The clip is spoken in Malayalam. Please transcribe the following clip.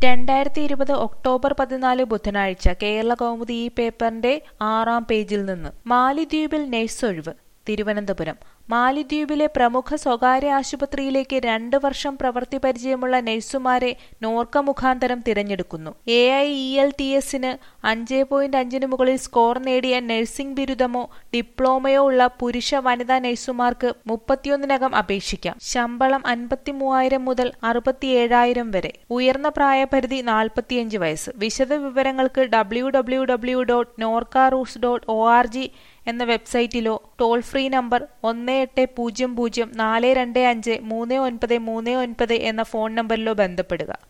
രണ്ടായിരത്തി ഇരുപത് ഒക്ടോബർ പതിനാല് ബുധനാഴ്ച കേരള കൗമുദി ഈ പേപ്പറിന്റെ ആറാം പേജിൽ നിന്ന് മാലിദ്വീപിൽ നഴ്സൊഴിവ് തിരുവനന്തപുരം മാലിദ്വീപിലെ പ്രമുഖ സ്വകാര്യ ആശുപത്രിയിലേക്ക് രണ്ട് വർഷം പ്രവൃത്തി പരിചയമുള്ള നഴ്സുമാരെ നോർക്ക മുഖാന്തരം തിരഞ്ഞെടുക്കുന്നു A I E L T എസിന് അഞ്ച് പോയിന്റ് അഞ്ചിന് മുകളിൽ സ്കോർ നേടിയ നഴ്സിംഗ് ബിരുദമോ ഡിപ്ലോമയോ ഉള്ള പുരുഷ വനിതാ നഴ്സുമാർക്ക് മുപ്പത്തിയൊന്നിനകം അപേക്ഷിക്കാം ശമ്പളം അൻപത്തി മൂവായിരം മുതൽ അറുപത്തിയേഴായിരം വരെ ഉയർന്ന പ്രായപരിധി നാൽപ്പത്തിയഞ്ച് വയസ്സ് വിശദ വിവരങ്ങൾക്ക് W W W dot Norka roots dot O R G എന്ന വെബ്സൈറ്റിലോ ടോൾ ഫ്രീ നമ്പർ ഒന്ന് എട്ട് പൂജ്യം പൂജ്യം നാല് രണ്ട് അഞ്ച് മൂന്ന് ഒൻപത് മൂന്ന് ഒൻപത് എന്ന ഫോൺ നമ്പറിലോ ബന്ധപ്പെടുക